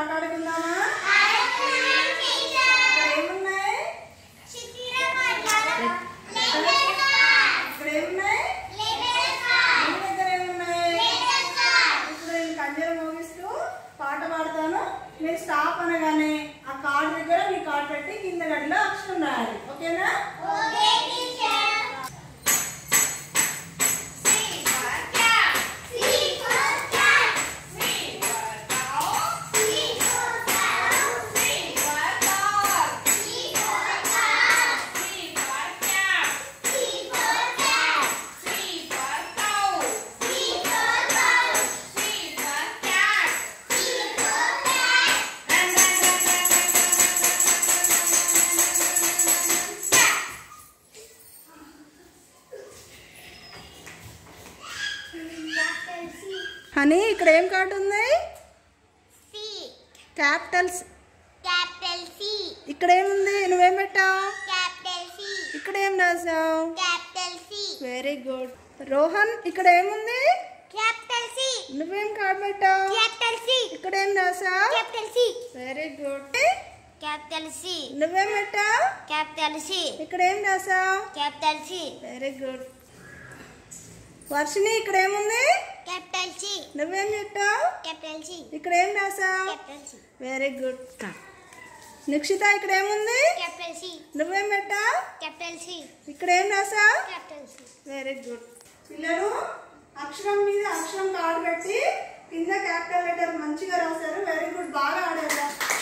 ఆట ఆడుకుందామా ఇక్కడ ఏమున్నాయి ఇక్కడ ఏమున్నాయి మీ దగ్గర ఏమున్నాయి ఇప్పుడు నేను కంజర మోగిస్తూ పాట పాడతాను మీరు స్టాప్ అనగానే ఆ కార్డు దగ్గర మీ కార్డు పెట్టి కింద గడిలో అక్షరం రాయాలి ఓకేనా హనీ ఇక్కడ ఏం కార్డు ఉంది క్యాపిటల్స్ Capital C, ఇక్కడ ఏముంది నువ్వేం పెట్టావు capital C, ఇక్కడ ఏం రాసావు capital C, very good Rohan ఇక్కడ ఏముంది capital C, నువ్వేం కార్డు పెట్టావు capital C, ఇక్కడ ఏం రాసావు capital C, very good capital C, నువ్వేం పెట్టావు capital C, ఇక్కడ ఏం రాసావు capital C, very good Varshini ఇక్కడ ఏముంది capital C, నువ్వేం పెట్టావు capital C, ఇక్కడ ఏం రాసావు capital C, very good Nikshita ఇక్కడ ఏముంది capital C, నువ్వేం పెట్టావు capital C, ఇక్కడ ఏం రాసావు capital C. వెరీ గుడ్ పిల్లలు అక్షరం మీద అక్షరం కార్డు పెట్టి కింద క్యాపిటల్ లెటర్ మంచిగా రాశారు వెరీ గుడ్ బాగా ఆడారు